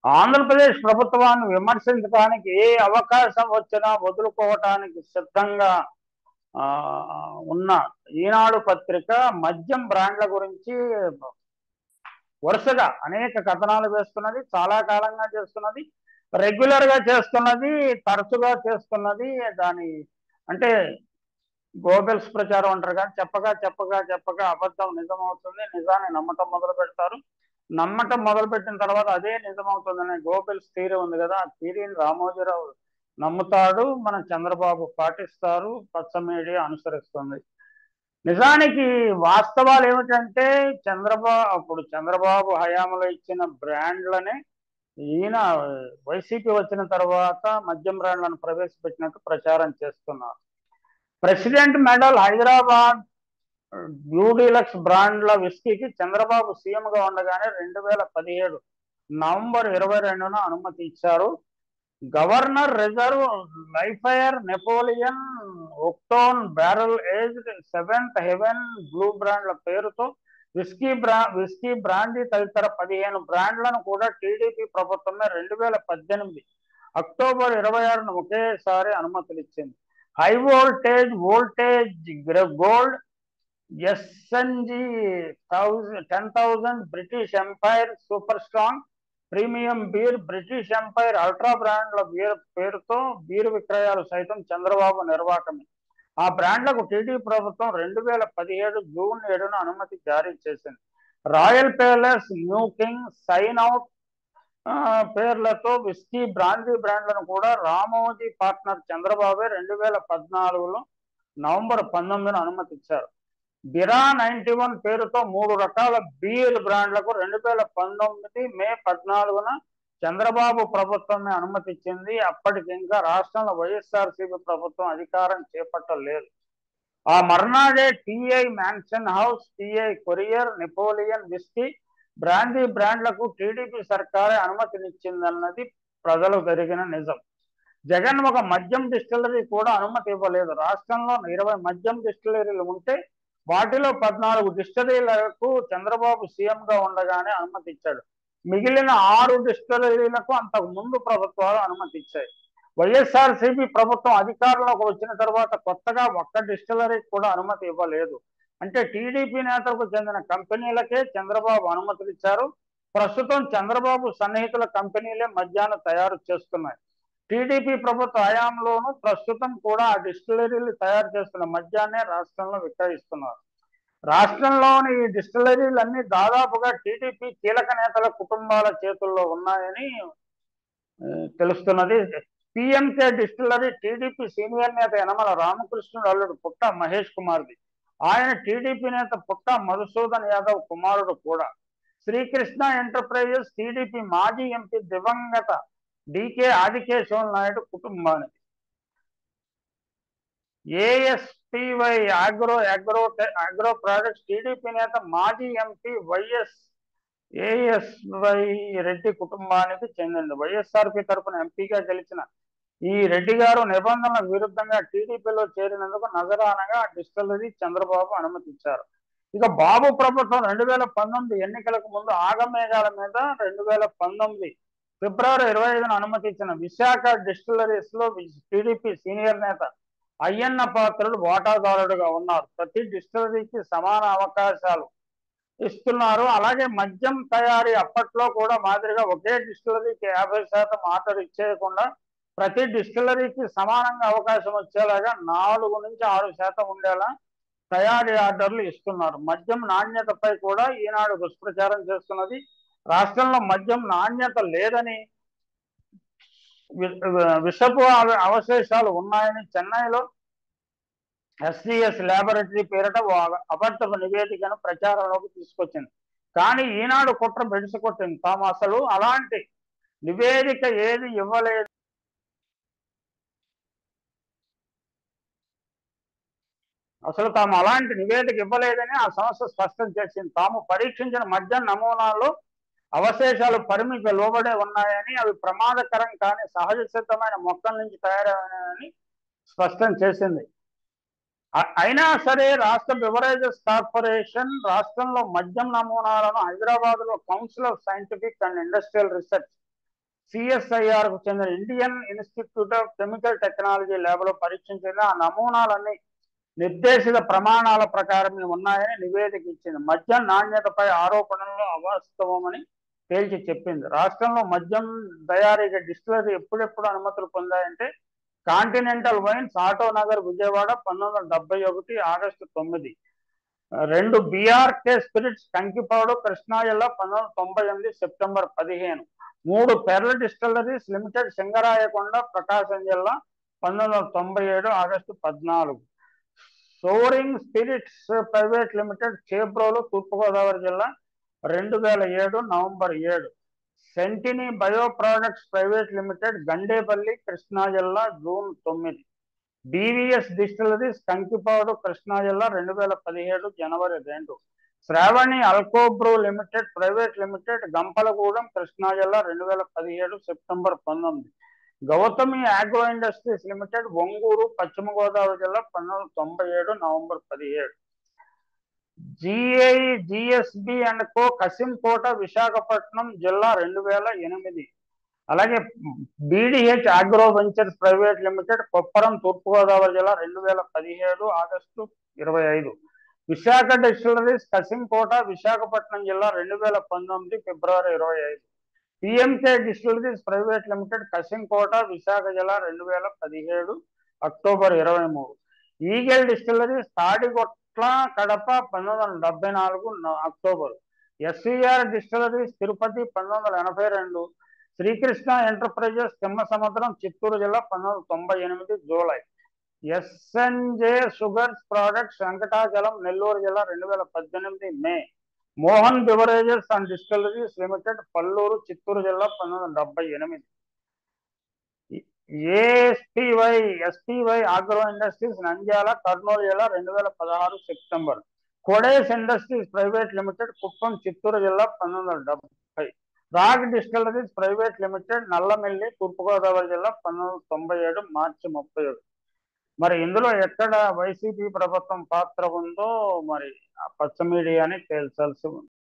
ఆంధ్రప్రదేశ్ ప్రభుత్వాన్ని విమర్శించడానికి ఏ అవకాశం వచ్చినా వదులుకోవటానికి సిద్ధంగా ఆ, ఉన్న ఈనాడు పత్రిక మద్యం బ్రాండ్ల గురించి వరుసగా అనేక కథనాలు వేస్తున్నది చాలా కాలంగా చేస్తున్నది రెగ్యులర్ గా చేస్తున్నది తరచుగా చేస్తున్నది దాని అంటే గోబెల్స్ ప్రచారం అంటారు కానీ చెప్పగా చెప్పగా చెప్పగా అబద్ధం నిజమవుతుంది నిజాన్ని నమ్మటం మొదలు పెడతారు నమ్మటం మొదలు పెట్టిన తర్వాత అదే నిజమవుతుందనే గోబెల్స్ థీరీ ఉంది కదా ఆ థీరీని రామోజీరావు నమ్ముతాడు మన చంద్రబాబు పాటిస్తారు పచ్చ మీడియా అనుసరిస్తుంది నిజానికి వాస్తవాలు ఏమిటంటే చంద్రబాబు అప్పుడు చంద్రబాబు హయాంలో ఇచ్చిన బ్రాండ్లనే ఈయన వైసీపీ వచ్చిన తర్వాత మద్యం బ్రాండ్లను ప్రవేశపెట్టినట్టు ప్రచారం చేస్తున్నారు president medal Hyderabad blue deluxe బ్రాండ్ల విస్కీకి చంద్రబాబు సీఎం గా ఉండగానే రెండు వేల పదిహేడు నవంబర్ ఇరవై రెండున అనుమతి ఇచ్చారు గవర్నర్ రిజర్వ్ లైఫైర్ నెపోలియన్ ఒక్టోన్ barrel aged seventh heaven blue బ్రాండ్ల పేరుతో విస్కీ బ్రా విస్కీ బ్రాండీ తదితర పదిహేను బ్రాండ్లను కూడా టీడీపీ ప్రభుత్వమే రెండు వేల పద్దెనిమిది అక్టోబర్ ఇరవై ఆరున ఒకేసారి అనుమతులు ఇచ్చింది high voltage voltage gold SNG thousand ten thousand British empire super strong premium beer British empire ultra బ్రాండ్ల బీర్ పేరుతో బీర్ విక్రయాలు సైతం చంద్రబాబు నిర్వాహకమే ఆ బ్రాండ్లకు టీడీ ప్రభుత్వం రెండు వేల పదిహేడు జూన్ ఏడున అనుమతి జారీ చేసింది royal palace new king sign out ఆ, పేర్లతో విస్కీ బ్రాందీ బ్రాండ్లను కూడా రామోజీ పార్ట్నర్ చంద్రబాబే రెండు వేల పద్నాలుగులో నవంబర్ పంతొమ్మిదిన అనుమతి ఇచ్చారు బిరా నైన్టీ వన్ పేరుతో మూడు రకాల బీర్ బ్రాండ్లకు రెండు వేల పంతొమ్మిది మే పద్నాలుగున చంద్రబాబు ప్రభుత్వమే అనుమతి ఇచ్చింది అప్పటికి ఇంకా రాష్ట్రంలో వైఎస్ఆర్సీపీ ప్రభుత్వం అధికారం చేపట్టలేదు ఆ మర్నాడే TI mansion house TI courier Napoleon whisky brandy బ్రాండ్లకు టీడీపీ సర్కారే అనుమతినిచ్చిందన్నది ప్రజలు జరిగిన నిజం జగన్ ఒక మద్యం డిస్టిలరీ కూడా అనుమతి ఇవ్వలేదు రాష్ట్రంలో ఇరవై మద్యం డిస్టిలరీలు ఉంటే వాటిలో పద్నాలుగు డిస్టిలరీలకు చంద్రబాబు సీఎం గా ఉండగానే అనుమతి ఇచ్చాడు మిగిలిన ఆరు డిస్టిలరీలకు అంతకు ముందు ప్రభుత్వాలు అనుమతి ఇచ్చాయి వైఎస్ఆర్ సిపి ప్రభుత్వం అధికారంలోకి వచ్చిన తర్వాత కొత్తగా ఒక్క డిస్టిలరీకి కూడా అనుమతి ఇవ్వలేదు అంటే టీడీపీ నేతలకు చెందిన కంపెనీలకే చంద్రబాబు అనుమతులు ఇచ్చారు ప్రస్తుతం చంద్రబాబు సన్నిహితుల కంపెనీలే మద్యాన్ని తయారు చేస్తున్నాయి టీడీపీ ప్రభుత్వ హయాంలోనూ ప్రస్తుతం కూడా ఆ డిస్టిలరీలు తయారు చేస్తున్న మద్యాన్నే రాష్ట్రంలో విక్రయిస్తున్నారు రాష్ట్రంలోని ఈ డిస్టిలరీలన్నీ దాదాపుగా టీడీపీ కీలక నేతల కుటుంబాల చేతుల్లో ఉన్నాయని ఆ, తెలుస్తున్నది పిఎంకే డిస్టిలరీ టీడీపీ సీనియర్ నేత యనమల రామకృష్ణుడు అల్లుడు పుట్ట మహేష్ కుమార్ది ఆయన టీడీపీ నేత పుట్ట మధుసూదన్ యాదవ్ కుమారుడు కూడా శ్రీకృష్ణ ఎంటర్ప్రైజెస్ టీడీపీ మాజీ ఎంపీ దివంగత డికే ఆదికేశవ నాయుడు కుటుంబానికి ASPY agro agro agro projects TDP నేత మాజీ ఎంపీ వైఎస్ ఏఎస్వై రెడ్డి కుటుంబానికి చెందింది వైఎస్ఆర్పి తరపున ఎంపీగా గెలిచిన ఈ రెడ్డి గారు నిబంధనలకు విరుద్ధంగా టీడీపీలో చేరినందుకు నజరానగా డిస్టిలరీ చంద్రబాబు అనుమతించారు ఇక బాబు ప్రభుత్వం రెండు వేల పంతొమ్మిది ఎన్నికలకు ముందు ఆగమేఘాల మీద రెండు వేల పంతొమ్మిది ఫిబ్రవరి ఇరవై ఐదున అనుమతించిన విశాఖ డిస్టిలరీస్ లో టీడీపీ సీనియర్ నేత అయ్యన్న పాత్రుడు వాటాదారుడుగా ఉన్నారు ప్రతి డిస్టిలరీకి సమాన అవకాశాలు ఇస్తున్నారు అలాగే మద్యం తయారీ అప్పట్లో కూడా మాదిరిగా ఒకే డిస్టిలరీకి యాభై శాతం ఆర్డర్ ఇచ్చేయకుండా ప్రతి డిస్టిలరీకి సమానంగా అవకాశం వచ్చేలాగా నాలుగు నుంచి ఆరు శాతం ఉండేలా తయారీ ఆర్డర్లు ఇస్తున్నారు మద్యం నాణ్యతపై కూడా ఈనాడు దుష్ప్రచారం చేస్తున్నది రాష్ట్రంలో మద్యం నాణ్యత లేదని వి- విషపు అవ- అవశేషాలు ఉన్నాయని చెన్నైలో ఎస్సిఎస్ ల్యాబొరేటరీ పేరిట ఓ అబ- అబద్ధపు నివేదికను ప్రచారంలోకి తీసుకొచ్చింది కానీ ఈనాడు కుట్ర బెడిసికొట్టింది తాము అసలు అలాంటి నివేదిక ఏది ఇవ్వలేదు అసలు తాము అలాంటి నివేదిక ఇవ్వలేదని ఆ సంస్థ స్పష్టం చేసింది తాము పరీక్షించిన మద్యం నమూనాలు అవశేషాలు పరిమితి లోబడే ఉన్నాయని అవి ప్రమాదకరం కానీ సహజ సిద్ధమైన మొక్కల నుంచి తయారైనాయని స్పష్టం చేసింది అ- అయినా సరే రాష్ట్ర బివరేజెస్ కార్పొరేషన్ రాష్ట్రంలో మద్యం నమూనాలను హైదరాబాద్ లో council of scientific and industrial research CSIR కు చెందిన Indian institute of chemical technology lab లో పరీక్షించిన ఆ నమూనాలన్నీ నిర్దేశిత ప్రమాణాల ప్రకారం ఉన్నాయని నివేదిక ఇచ్చింది మద్యం నాణ్యతపై ఆరోపణలు అవాస్తవమని తేల్చి చెప్పింది రాష్ట్రంలో మద్యం తయారీకి డిస్టిలరీ ఎప్పుడెప్పుడు అనుమతులు పొందాయంటే continental wines auto Nagar Vijayawada పంతొమ్మిది వందల డెబ్బై ఒకటి ఆగస్టు తొమ్మిది రెండు బీఆర్కే స్పిరిట్స్ కంకిపాడు కృష్ణా జిల్లా పంతొమ్మిది వందల తొంభై ఎనిమిది సెప్టెంబర్ పదిహేను మూడు పెర్ల డిస్టిలరీస్ లిమిటెడ్ సింగరాయకొండ ప్రకాశం జిల్లా పంతొమ్మిది వందల తొంభై ఏడు ఆగస్టు పద్నాలుగు soaring spirits private limited Chebrolu Toorpu Godavari జిల్లా రెండు వేల ఏడు నవంబర్ ఏడు సెంటినీ bio products private limited Gandepalli Krishna జిల్లా జూన్ తొమ్మిది డివిఎస్ డిస్టిలరీస్ కంకిపాడు కృష్ణా జిల్లా రెండు వేల పదిహేడు జనవరి రెండు Sravani alcobrew limited private limited Gampalagudem Krishna జిల్లా రెండు వేల పదిహేడు సెప్టెంబర్ పంతొమ్మిది Gautami agro industries limited Ongur Paschima Godavari జిల్లా పంతొమ్మిది వందల తొంభై ఏడు నవంబర్ పదిహేడు GI GSB and co Kasimkota Visakhapatnam జిల్లా రెండు వేల ఎనిమిది అలాగే BDH agro ventures private limited Kopparam Toorpu Godavari జిల్లా రెండు వేల పదిహేడు ఆగస్టు ఇరవై ఐదు విశాఖ డిస్టిలరీస్ కసింకోట విశాఖపట్నం జిల్లా రెండు వేల పంతొమ్మిది ఫిబ్రవరి ఇరవై ఐదు PMK distilleries private limited Kasimkota Visakha జిల్లా రెండు వేల పదిహేడు అక్టోబర్ ఇరవై మూడు ఈగల్ డిస్టిలరీస్ తాడిగొట్ల కడప పంతొమ్మిది వందల డెబ్బై నాలుగు అక్టోబర్ ఎస్విఆర్ డిస్టిలరీస్ తిరుపతి పంతొమ్మిది వందల ఎనభై రెండు శ్రీకృష్ణ ఎంటర్ప్రైజెస్ తిమ్మ సముద్రం చిత్తూరు జిల్లా పంతొమ్మిది వందల తొంభై ఎనిమిది July SNJ sugars products Venkatachalam Nellore జిల్లా రెండు వేల పద్దెనిమిది May Mohan beverages and distilleries limited Palluru Chittoor జిల్లా పంతొమ్మిది వందల డెబ్బై ఎనిమిది ASPY SPY agro industries Nandyal Kurnool జిల్లా రెండు వేల పదహారు సెప్టెంబర్ కొడేస్ industries private limited Kuppam Chittoor జిల్లా పంతొమ్మిది వందల డెబ్బై రాగ్ distilleries private limited Nallamelli Toorpu Godavari జిల్లా పంతొమ్మిది వందల తొంభై ఏడు మార్చి ముప్పై ఏడు మరి ఇందులో ఎక్కడ వైసీపీ ప్రభుత్వం పాత్ర ఉందో మరి ఆ పచ్చ మీడియాని తేల్చాల్సి ఉంది